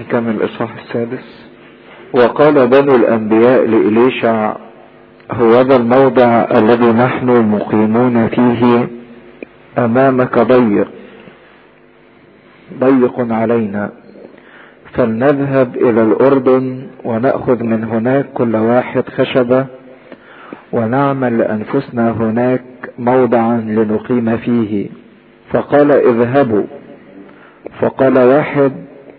نكمل الإصحاح السادس وقال بنو الأنبياء لإليشع هو ذا الموضع الذي نحن مقيمون فيه أمامك ضيق ضيق علينا فلنذهب إلى الأردن ونأخذ من هناك كل واحد خشبة ونعمل لأنفسنا هناك موضعا لنقيم فيه فقال اذهبوا فقال واحد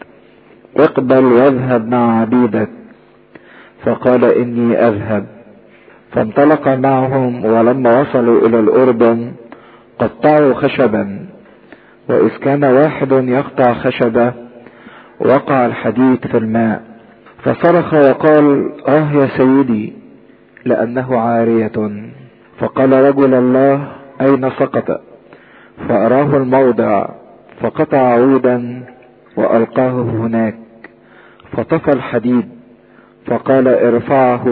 اقبل واذهب مع عبيدك فقال اني اذهب فانطلق معهم ولما وصلوا الى الاردن قطعوا خشبا واذ كان واحد يقطع خشبه وقع الحديد في الماء فصرخ وقال اه يا سيدي لانه عاريه فقال رجل الله اين سقط فاراه الموضع فقطع عودا والقاه هناك فطفى الحديد فقال ارفعه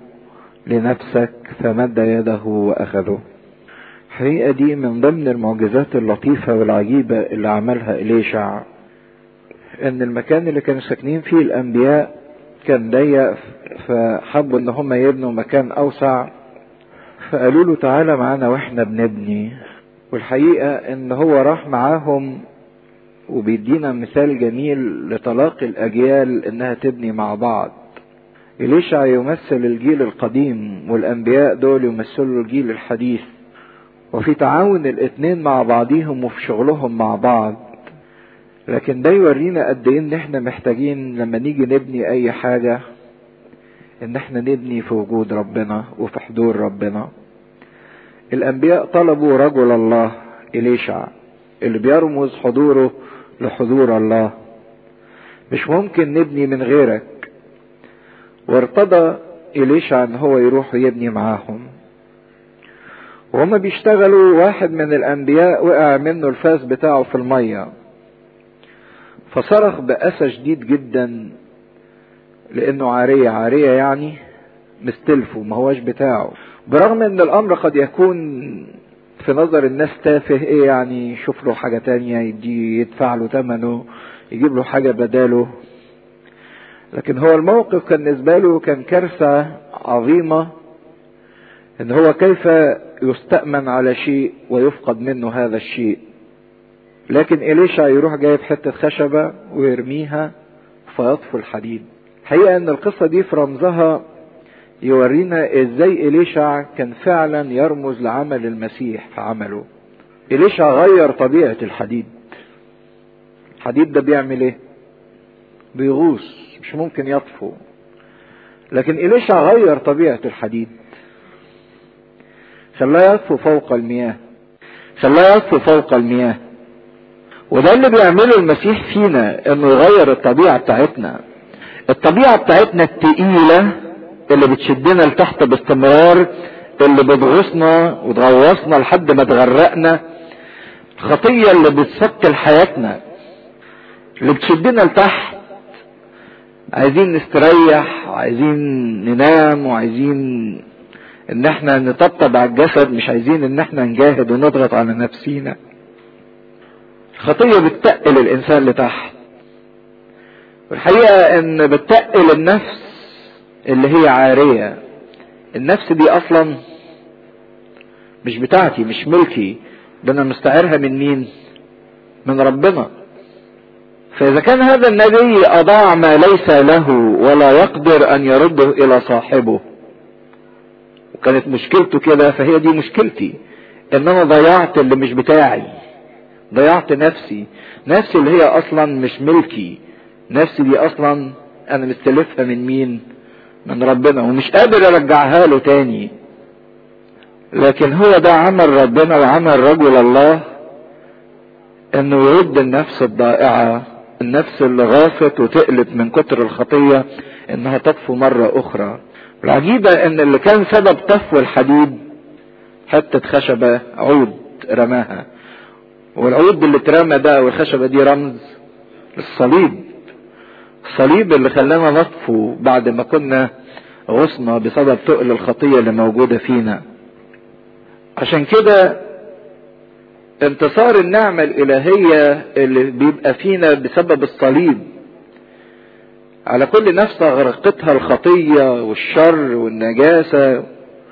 لنفسك فمد يده واخذه الحقيقة دي من ضمن المعجزات اللطيفة والعجيبة اللي عملها إليشع إن المكان اللي كانوا ساكنين فيه الأنبياء كان ضيق فحبوا إن هم يبنوا مكان أوسع فقالوا له تعالى معانا وإحنا بنبني والحقيقة إن هو راح معاهم وبيدينا مثال جميل لتلاقي الأجيال إنها تبني مع بعض إليشع يمثل الجيل القديم والأنبياء دول يمثلوا الجيل الحديث وفي تعاون الاتنين مع بعضيهم وفي شغلهم مع بعض لكن ده يورينا قد ايه ان احنا محتاجين لما نيجي نبني اي حاجة ان احنا نبني في وجود ربنا وفي حضور ربنا الانبياء طلبوا رجل الله اليشع اللي بيرمز حضوره لحضور الله مش ممكن نبني من غيرك وارتضى اليشع ان هو يروح ويبني معاهم وهما بيشتغلوا واحد من الانبياء وقع منه الفاس بتاعه في الميه فصرخ بأسى شديد جدا لانه عارية عارية يعني مستلفه ما هوش بتاعه برغم ان الامر قد يكون في نظر الناس تافه ايه يعني يشوف له حاجة تانية يدي يدفع له ثمنه يجيب له حاجة بداله لكن هو الموقف كان بالنسبة له كان كارثة عظيمة ان هو كيف يستأمن على شيء ويفقد منه هذا الشيء لكن إليشع يروح جايب حتة خشبة ويرميها فيطفو الحديد حقيقة ان القصة دي في رمزها يورينا ازاي إليشع كان فعلا يرمز لعمل المسيح في عمله إليشع غير طبيعة الحديد الحديد ده بيعمل ايه بيغوص مش ممكن يطفو لكن إليشع غير طبيعة الحديد خلاه يطفو فوق المياه خلاه يطفو فوق المياه وده اللي بيعمله المسيح فينا انه يغير الطبيعة بتاعتنا الطبيعة بتاعتنا التقيلة اللي بتشدنا لتحت باستمرار اللي بتغوصنا وتغوصنا لحد ما تغرقنا الخطية اللي بتسكل حياتنا اللي بتشدنا لتحت عايزين نستريح وعايزين ننام وعايزين ان احنا نطبطب على الجسد مش عايزين ان احنا نجاهد ونضغط على نفسينا الخطية بتتقل الانسان لتحت والحقيقة ان بتتقل النفس اللي هي عارية النفس دي اصلا مش بتاعتي مش ملكي ده انا مستعيرها من مين من ربنا فاذا كان هذا النبي اضاع ما ليس له ولا يقدر ان يرده الى صاحبه وكانت مشكلته كده فهي دي مشكلتي ان انا ضيعت اللي مش بتاعي ضيعت نفسي نفسي اللي هي اصلا مش ملكي نفسي دي اصلا انا مستلفها من مين من ربنا ومش قادر ارجعها له تاني لكن هو ده عمل ربنا وعمل رجل الله انه يرد النفس الضائعة النفس اللي غاصت وتقلت من كتر الخطية انها تطفو مرة اخرى العجيبة ان اللي كان سبب طفو الحديد حتة خشبة عود رماها والعود اللي اترمى ده والخشبة دي رمز للصليب الصليب اللي خلانا نطفو بعد ما كنا غصنا بسبب تقل الخطية اللي موجودة فينا عشان كده انتصار النعمة الإلهية اللي بيبقى فينا بسبب الصليب على كل نفس أغرقتها الخطية والشر والنجاسة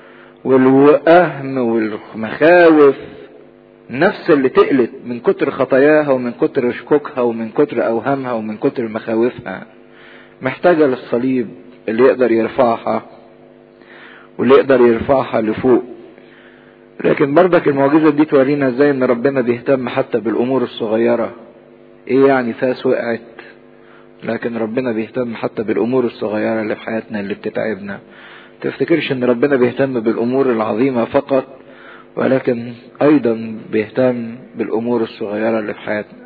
والوهم والمخاوف النفس اللي تقلت من كتر خطاياها ومن كتر شكوكها ومن كتر أوهامها ومن كتر مخاوفها محتاجة للصليب اللي يقدر يرفعها واللي يقدر يرفعها لفوق لكن برضك المعجزة دي تورينا ازاي ان ربنا بيهتم حتى بالامور الصغيرة ايه يعني فاس وقعت لكن ربنا بيهتم حتى بالامور الصغيرة اللي في حياتنا اللي بتتعبنا تفتكرش ان ربنا بيهتم بالامور العظيمة فقط ولكن ايضا بيهتم بالامور الصغيرة اللي في حياتنا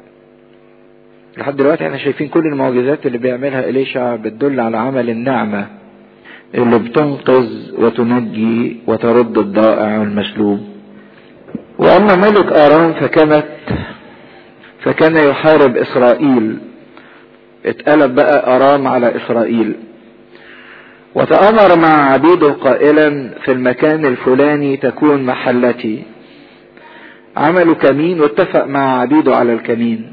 لحد دلوقتي احنا شايفين كل المعجزات اللي بيعملها إليشع بتدل على عمل النعمة اللي بتنقذ وتنجي وترد الضائع والمسلوب وأما ملك آرام فكانت فكان يحارب إسرائيل اتقلب بقى أرام على إسرائيل وتأمر مع عبيده قائلا في المكان الفلاني تكون محلتي عملوا كمين واتفق مع عبيده على الكمين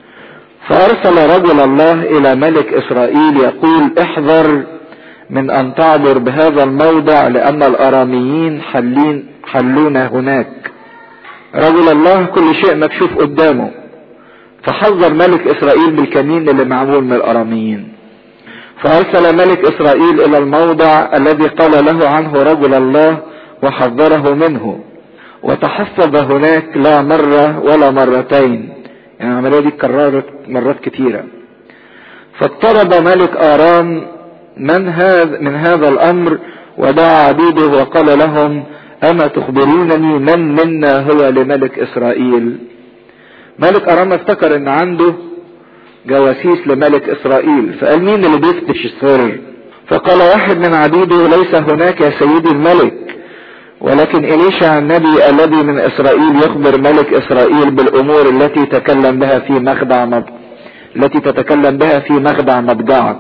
فأرسل رجل الله إلى ملك إسرائيل يقول احذر من أن تعبر بهذا الموضع لأن الأراميين حلين حلون هناك رجل الله كل شيء مكشوف قدامه فحذر ملك إسرائيل بالكمين اللي معمول من الأراميين فأرسل ملك إسرائيل إلى الموضع الذي قال له عنه رجل الله وحذره منه وتحفظ هناك لا مرة ولا مرتين يعني العملية دي اتكررت مرات كتيرة فاضطرب ملك آرام من هذا من هذا الأمر ودعا عبيده وقال لهم أما تخبرونني من منا هو لملك إسرائيل ملك أرام افتكر ان عنده جواسيس لملك إسرائيل فقال مين اللي بيفتش السر فقال واحد من عبيده ليس هناك يا سيدي الملك ولكن إليشع النبي الذي من إسرائيل يخبر ملك إسرائيل بالأمور التي تكلم بها في مخدع مض... التي تتكلم بها في مخدع مضجعك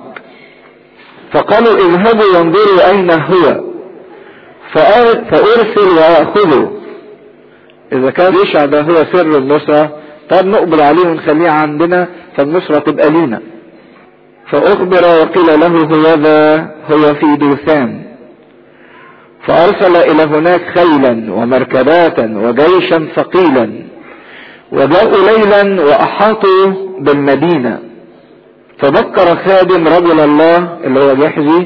فقالوا اذهبوا وانظروا أين هو فأرسل ويأخذه إذا كان إليشع ده هو سر النصرة طب نقبل عليه ونخليه عندنا فالنصرة تبقى لينا فأخبر وقيل له هذا هو في دوثان فأرسل إلى هناك خيلا ومركبات وجيشا ثقيلا وجاءوا ليلا وأحاطوا بالمدينة فبكر خادم رجل الله اللي هو جحزي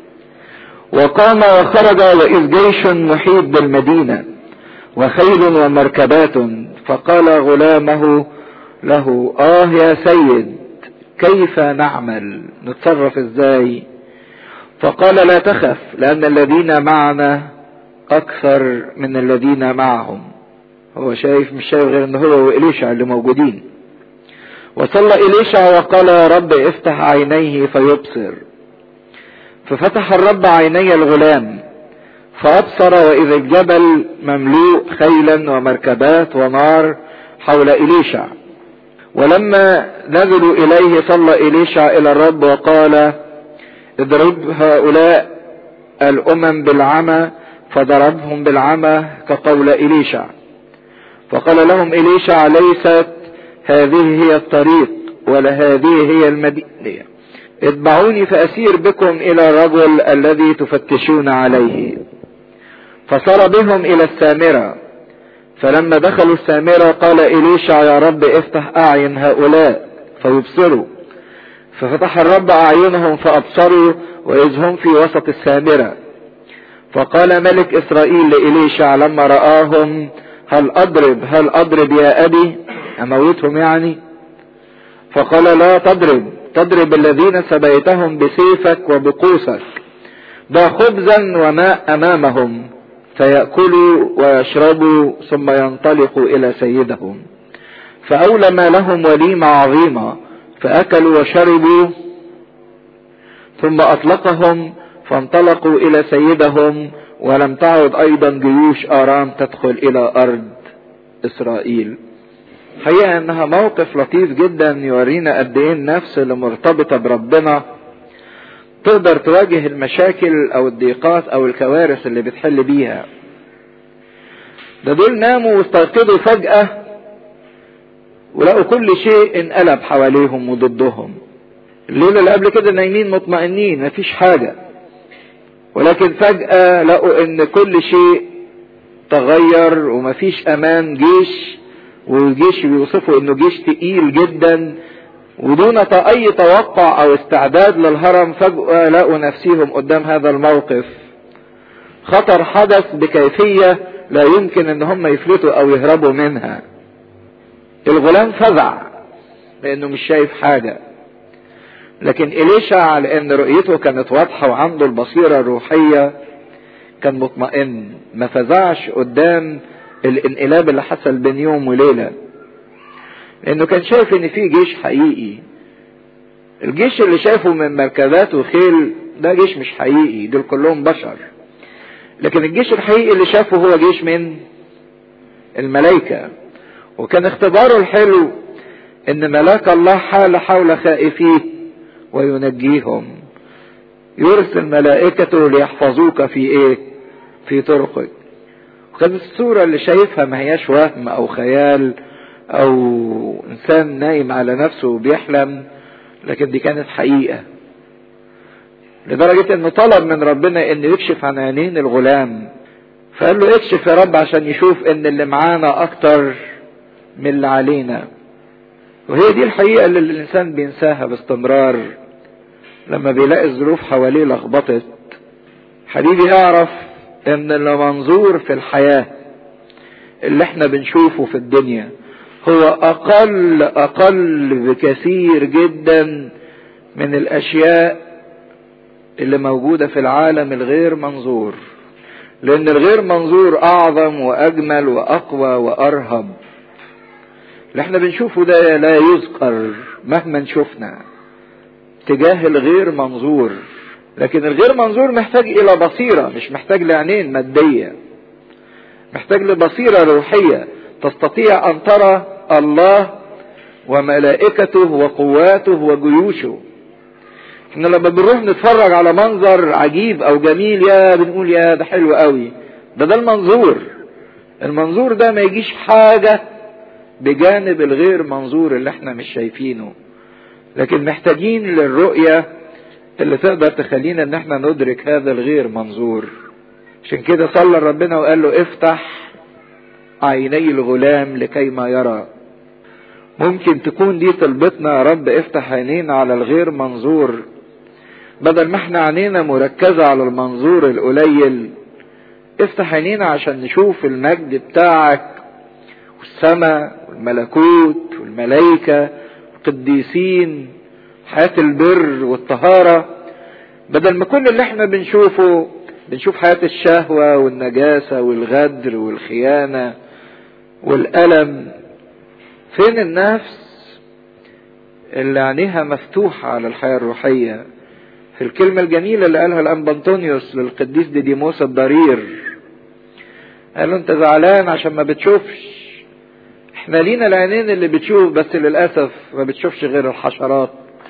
وقام وخرج وإذ جيش محيط بالمدينة وخيل ومركبات فقال غلامه له آه يا سيد كيف نعمل نتصرف ازاي فقال لا تخف لأن الذين معنا أكثر من الذين معهم هو شايف مش شايف غير ان هو وإليشع اللي موجودين وصلى إليشع وقال يا رب افتح عينيه فيبصر ففتح الرب عيني الغلام فأبصر وإذا الجبل مملوء خيلا ومركبات ونار حول إليشع ولما نزلوا إليه صلى إليشع إلى الرب وقال اضرب هؤلاء الأمم بالعمى فضربهم بالعمى كقول إليشع فقال لهم إليشع ليست هذه هي الطريق ولا هذه هي المدينة اتبعوني فأسير بكم إلى الرجل الذي تفتشون عليه فصار بهم إلى السامرة فلما دخلوا السامرة قال إليشع يا رب افتح أعين هؤلاء فيبصروا ففتح الرب أعينهم فأبصروا وإذ هم في وسط السامرة فقال ملك إسرائيل لإليشع لما رآهم هل أضرب هل أضرب يا أبي أموتهم يعني فقال لا تضرب تضرب الذين سبيتهم بسيفك وبقوسك ضع خبزا وماء أمامهم فيأكلوا ويشربوا ثم ينطلقوا إلى سيدهم فأولم لهم وليمة عظيمة فأكلوا وشربوا ثم أطلقهم فانطلقوا إلى سيدهم ولم تعد أيضا جيوش آرام تدخل إلى أرض إسرائيل حقيقة انها موقف لطيف جدا يورينا قد ايه النفس اللي مرتبطة بربنا تقدر تواجه المشاكل او الضيقات او الكوارث اللي بتحل بيها ده دول ناموا واستيقظوا فجأة ولقوا كل شيء انقلب حواليهم وضدهم الليلة اللي قبل كده نايمين مطمئنين مفيش حاجة ولكن فجأة لقوا ان كل شيء تغير ومفيش امان جيش والجيش بيوصفوا انه جيش تقيل جدا ودون اي توقع او استعداد للهرم فجأة لقوا نفسيهم قدام هذا الموقف خطر حدث بكيفية لا يمكن ان هم يفلتوا او يهربوا منها الغلام فزع لانه مش شايف حاجة لكن إليشع لأن رؤيته كانت واضحة وعنده البصيرة الروحية كان مطمئن ما فزعش قدام الانقلاب اللي حصل بين يوم وليلة لأنه كان شايف إن في جيش حقيقي الجيش اللي شافه من مركبات وخيل ده جيش مش حقيقي دول كلهم بشر لكن الجيش الحقيقي اللي شافه هو جيش من الملائكة وكان اختباره الحلو ان ملاك الله حال حول خائفيه وينجيهم يرسل ملائكته ليحفظوك في ايه في طرقك وكانت الصورة اللي شايفها ما هياش وهم او خيال او انسان نايم على نفسه وبيحلم لكن دي كانت حقيقة لدرجة انه طلب من ربنا انه يكشف عن عينين الغلام فقال له اكشف يا رب عشان يشوف ان اللي معانا اكتر من اللي علينا وهي دي الحقيقة اللي الانسان بينساها باستمرار لما بيلاقي الظروف حواليه لخبطت حبيبي اعرف ان المنظور في الحياة اللي احنا بنشوفه في الدنيا هو اقل اقل بكثير جدا من الاشياء اللي موجودة في العالم الغير منظور لان الغير منظور اعظم واجمل واقوى وارهب اللي احنا بنشوفه ده لا يذكر مهما شفنا تجاه الغير منظور لكن الغير منظور محتاج الى بصيرة مش محتاج لعينين مادية محتاج لبصيرة روحية تستطيع ان ترى الله وملائكته وقواته وجيوشه احنا لما بنروح نتفرج على منظر عجيب او جميل يا بنقول يا ده حلو قوي ده ده المنظور المنظور ده ما يجيش حاجة بجانب الغير منظور اللي احنا مش شايفينه لكن محتاجين للرؤية اللي تقدر تخلينا ان احنا ندرك هذا الغير منظور عشان كده صلى ربنا وقال له افتح عيني الغلام لكي ما يرى ممكن تكون دي طلبتنا يا رب افتح عينينا على الغير منظور بدل ما احنا عينينا مركزة على المنظور القليل افتح عينينا عشان نشوف المجد بتاعك والسماء والملكوت والملائكة القديسين حياة البر والطهارة بدل ما كل اللي احنا بنشوفه بنشوف حياة الشهوة والنجاسة والغدر والخيانة والألم فين النفس اللي عينيها مفتوحة على الحياة الروحية في الكلمة الجميلة اللي قالها الأنبا أنطونيوس للقديس ديديموس الضرير قال له أنت زعلان عشان ما بتشوفش احنا لينا العينين اللي بتشوف بس للأسف ما بتشوفش غير الحشرات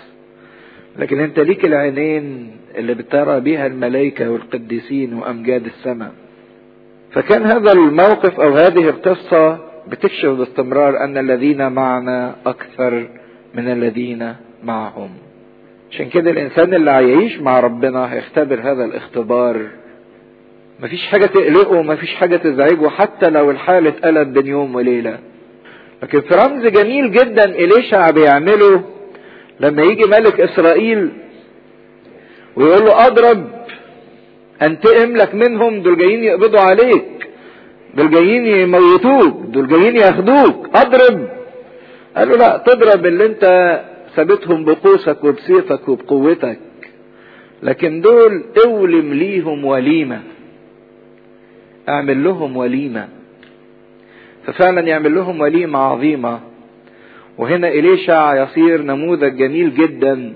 لكن انت ليك العينين اللي بترى بيها الملائكة والقديسين وأمجاد السماء فكان هذا الموقف أو هذه القصة بتكشف باستمرار أن الذين معنا أكثر من الذين معهم عشان كده الإنسان اللي هيعيش مع ربنا هيختبر هذا الاختبار مفيش حاجة تقلقه مفيش حاجة تزعجه حتى لو الحال اتقلب بين يوم وليلة لكن في رمز جميل جدا إليشع بيعمله لما يجي ملك إسرائيل ويقول له أضرب أنتقم لك منهم دول جايين يقبضوا عليك دول جايين يموتوك دول جايين ياخدوك اضرب قال له لا تضرب اللي انت ثابتهم بقوسك وبسيفك وبقوتك لكن دول اولم ليهم وليمة اعمل لهم وليمة ففعلا يعمل لهم وليمة عظيمة وهنا إليشع يصير نموذج جميل جدا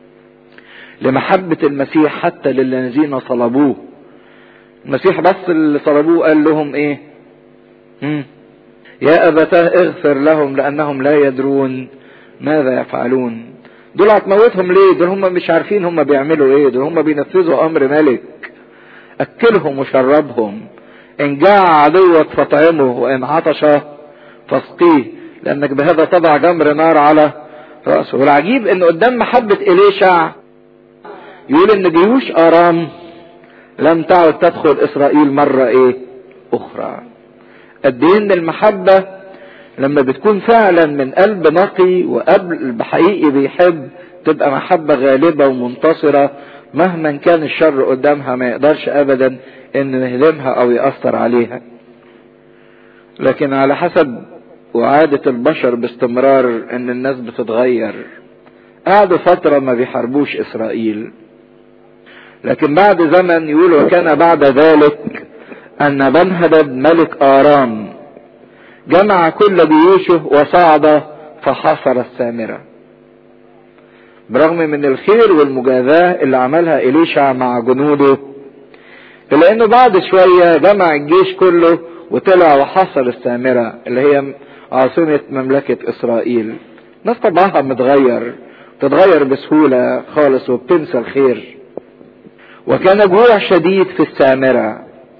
لمحبة المسيح حتى للذين صلبوه المسيح بس اللي صلبوه قال لهم ايه مم. يا ابتاه اغفر لهم لانهم لا يدرون ماذا يفعلون دول هتموتهم ليه دول هم مش عارفين هم بيعملوا ايه دول هم بينفذوا امر ملك اكلهم وشربهم ان جاع عدوك فطعمه وان عطش فاسقيه لانك بهذا تضع جمر نار على رأسه والعجيب ان قدام محبة إليشع يقول ان جيوش ارام لم تعد تدخل اسرائيل مرة ايه اخرى قد ايه ان المحبة لما بتكون فعلا من قلب نقي وقلب حقيقي بيحب تبقى محبة غالبة ومنتصرة مهما كان الشر قدامها ما يقدرش ابدا ان يهدمها او يأثر عليها لكن على حسب وعادة البشر باستمرار ان الناس بتتغير قعدوا فترة ما بيحاربوش اسرائيل لكن بعد زمن يقول وكان بعد ذلك ان بنهدد ملك ارام جمع كل جيوشه وصعد فحاصر السامرة برغم من الخير والمجازاة اللي عملها إليشع مع جنوده إلا إنه بعد شوية جمع الجيش كله وطلع وحاصر السامرة اللي هي عاصمة مملكة إسرائيل ناس طبعها متغير تتغير بسهولة خالص وبتنسى الخير وكان جوع شديد في السامرة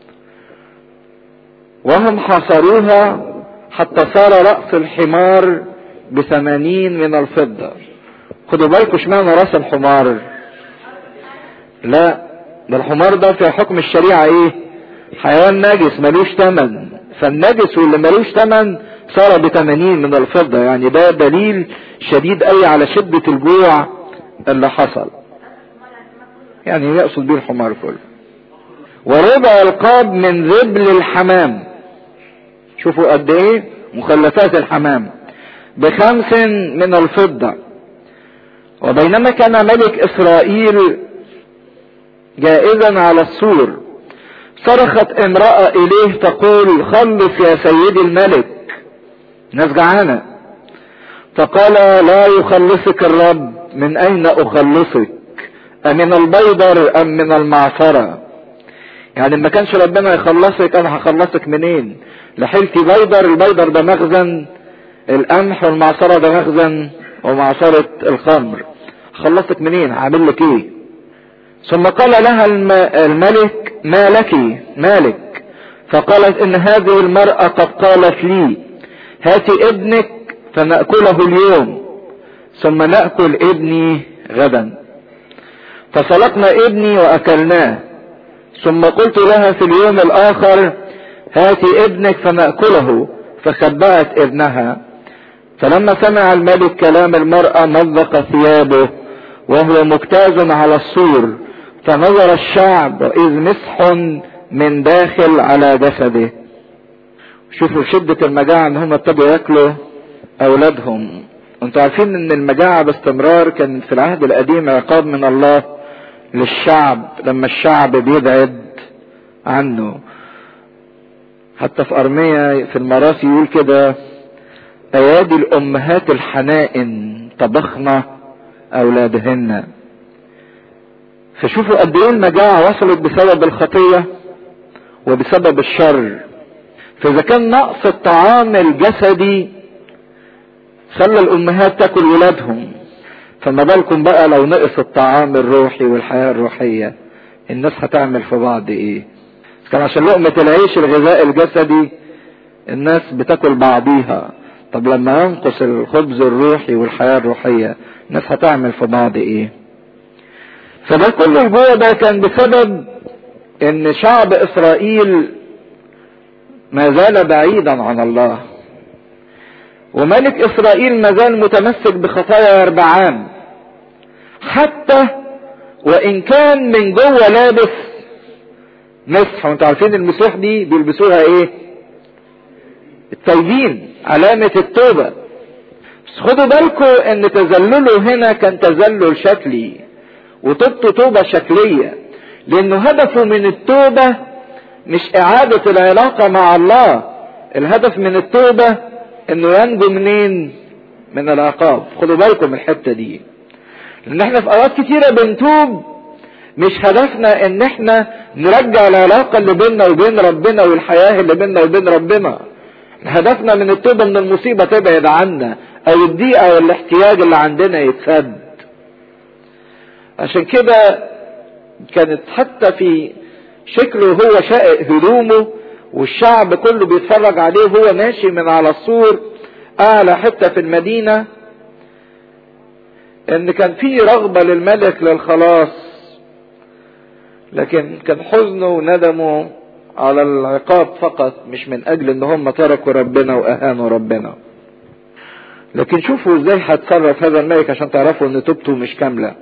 وهم حاصروها حتى صار رأس الحمار بثمانين من الفضة خدوا بالكم اشمعنى راس الحمار لا ده الحمار ده في حكم الشريعة ايه حيوان نجس ملوش تمن فالنجس واللي ملوش تمن صار بثمانين من الفضة يعني ده دليل شديد قوي على شدة الجوع اللي حصل يعني يقصد بيه الحمار كله وربع القاب من ذبل الحمام شوفوا قد ايه مخلفات الحمام بخمس من الفضة وبينما كان ملك اسرائيل جائزا على السور صرخت امرأة اليه تقول خلص يا سيدي الملك ناس جعانة فقال لا يخلصك الرب من اين اخلصك امن البيضر ام من المعصرة يعني ما كانش ربنا يخلصك انا هخلصك منين لحلتي بيضر البيضر ده مخزن القمح والمعصرة ده مخزن ومعصرة الخمر خلصتك منين هعمل لك ايه ثم قال لها الملك ما لك مالك فقالت ان هذه المرأة قد قالت لي هاتي ابنك فنأكله اليوم ثم نأكل ابني غدا فسلقنا ابني واكلناه ثم قلت لها في اليوم الاخر هاتي ابنك فنأكله فخبأت ابنها فلما سمع الملك كلام المرأة مزق ثيابه وهو مجتاز على السور فنظر الشعب وإذ مسح من داخل على جسده شوفوا شدة المجاعة ان هم ابتدوا ياكلوا اولادهم انتوا عارفين ان المجاعة باستمرار كان في العهد القديم عقاب من الله للشعب لما الشعب بيبعد عنه حتى في ارميا في المراسي يقول كده ايادي الامهات الحنائن طبخنا اولادهن فشوفوا قد ايه المجاعة وصلت بسبب الخطية وبسبب الشر فاذا كان نقص الطعام الجسدي خلى الامهات تاكل ولادهم فما بالكم بقى لو نقص الطعام الروحي والحياة الروحية الناس هتعمل في بعض ايه كان عشان لقمة العيش الغذاء الجسدي الناس بتاكل بعضيها طب لما ينقص الخبز الروحي والحياة الروحية الناس هتعمل في بعض ايه فده كل الجوع ده كان بسبب ان شعب اسرائيل ما زال بعيدا عن الله وملك اسرائيل ما زال متمسك بخطايا يربعام حتى وان كان من جوه لابس مسح وانتوا عارفين المسوح دي بيلبسوها ايه التوبين علامة التوبة بس خدوا بالكم ان تذلله هنا كان تذلل شكلي وتوبته توبة شكلية لانه هدفه من التوبة مش اعادة العلاقة مع الله الهدف من التوبة انه ينجو منين من العقاب خدوا بالكم من الحتة دي لان احنا في اوقات كتيرة بنتوب مش هدفنا ان احنا نرجع العلاقة اللي بيننا وبين ربنا والحياة اللي بيننا وبين ربنا هدفنا من التوبة ان المصيبة تبعد عنا او الضيقة والاحتياج اللي عندنا يتسد عشان كده كانت حتى في شكله هو شائق هدومه والشعب كله بيتفرج عليه وهو ماشي من على السور اعلى حتة في المدينة ان كان في رغبة للملك للخلاص لكن كان حزنه وندمه على العقاب فقط مش من اجل ان هم تركوا ربنا واهانوا ربنا لكن شوفوا ازاي هتصرف هذا الملك عشان تعرفوا ان توبته مش كامله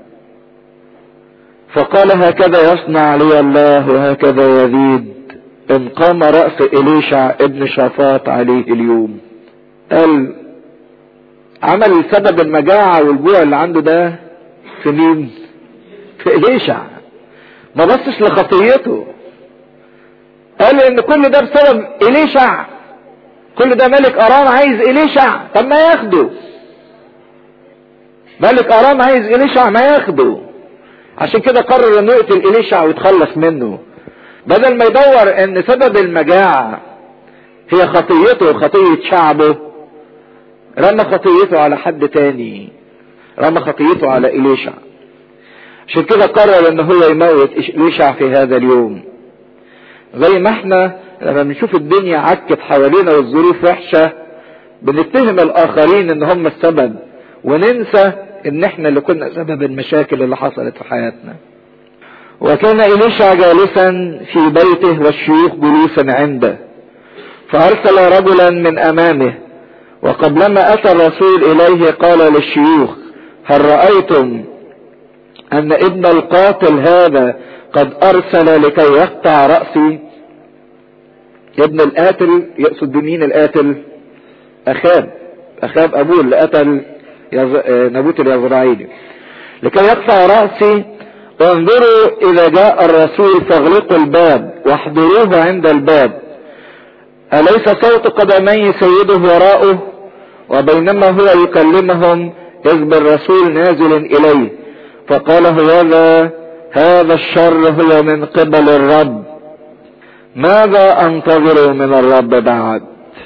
فقال هكذا يصنع لي الله وهكذا يزيد ان قام رأس إليشع ابن شافاط عليه اليوم قال عمل سبب المجاعة والجوع اللي عنده ده في مين في إليشع ما بصش لخطيته قال ان كل ده بسبب إليشع كل ده ملك أرام عايز إليشع طب ما ياخده ملك أرام عايز إليشع ما ياخده عشان كده قرر انه يقتل إليشع ويتخلص منه بدل ما يدور ان سبب المجاعة هي خطيته وخطية شعبه رمى خطيته على حد تاني رمى خطيته على إليشع عشان كده قرر ان هو يموت إليشع في هذا اليوم زي ما احنا لما بنشوف الدنيا عكت حوالينا والظروف وحشة بنتهم الآخرين ان هم السبب وننسى ان احنا اللي كنا سبب المشاكل اللي حصلت في حياتنا وكان إليشع جالسا في بيته والشيوخ جلوسا عنده فأرسل رجلا من أمامه وقبلما أتى الرسول إليه قال للشيوخ هل رأيتم أن ابن القاتل هذا قد أرسل لكي يقطع رأسي ابن القاتل يقصد بمين القاتل أخاب أخاب أبوه اللي قتل يز... نبوت اليزرعيلي لكي يقطع رأسي انظروا اذا جاء الرسول فاغلقوا الباب واحضروه عند الباب اليس صوت قدمي سيده وراءه وبينما هو يكلمهم اذ بالرسول نازل اليه فقال هذا هذا الشر هو من قبل الرب ماذا انتظر من الرب بعد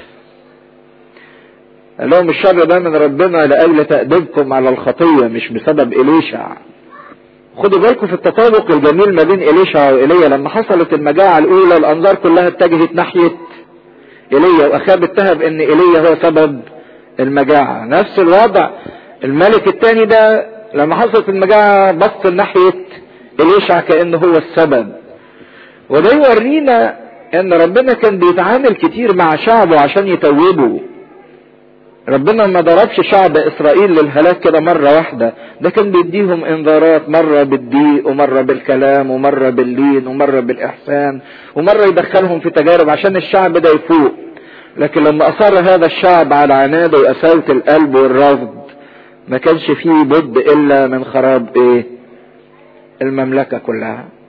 قال لهم الشر ده من ربنا لاجل تأديبكم على الخطية مش بسبب إليشع خدوا بالكم في التطابق الجميل ما بين إليشع وإيليا لما حصلت المجاعة الأولى الأنظار كلها اتجهت ناحية إيليا وأخاب اتهم إن إيليا هو سبب المجاعة نفس الوضع الملك الثاني ده لما حصلت المجاعة بص ناحية إليشع كأنه هو السبب وده يورينا إن ربنا كان بيتعامل كتير مع شعبه عشان يتوبه ربنا ما ضربش شعب اسرائيل للهلاك كده مرة واحدة ده كان بيديهم انذارات مرة بالضيق ومرة بالكلام ومرة باللين ومرة بالاحسان ومرة يدخلهم في تجارب عشان الشعب ده يفوق لكن لما اصر هذا الشعب على عناده وقساوة القلب والرفض ما كانش فيه بد الا من خراب ايه المملكة كلها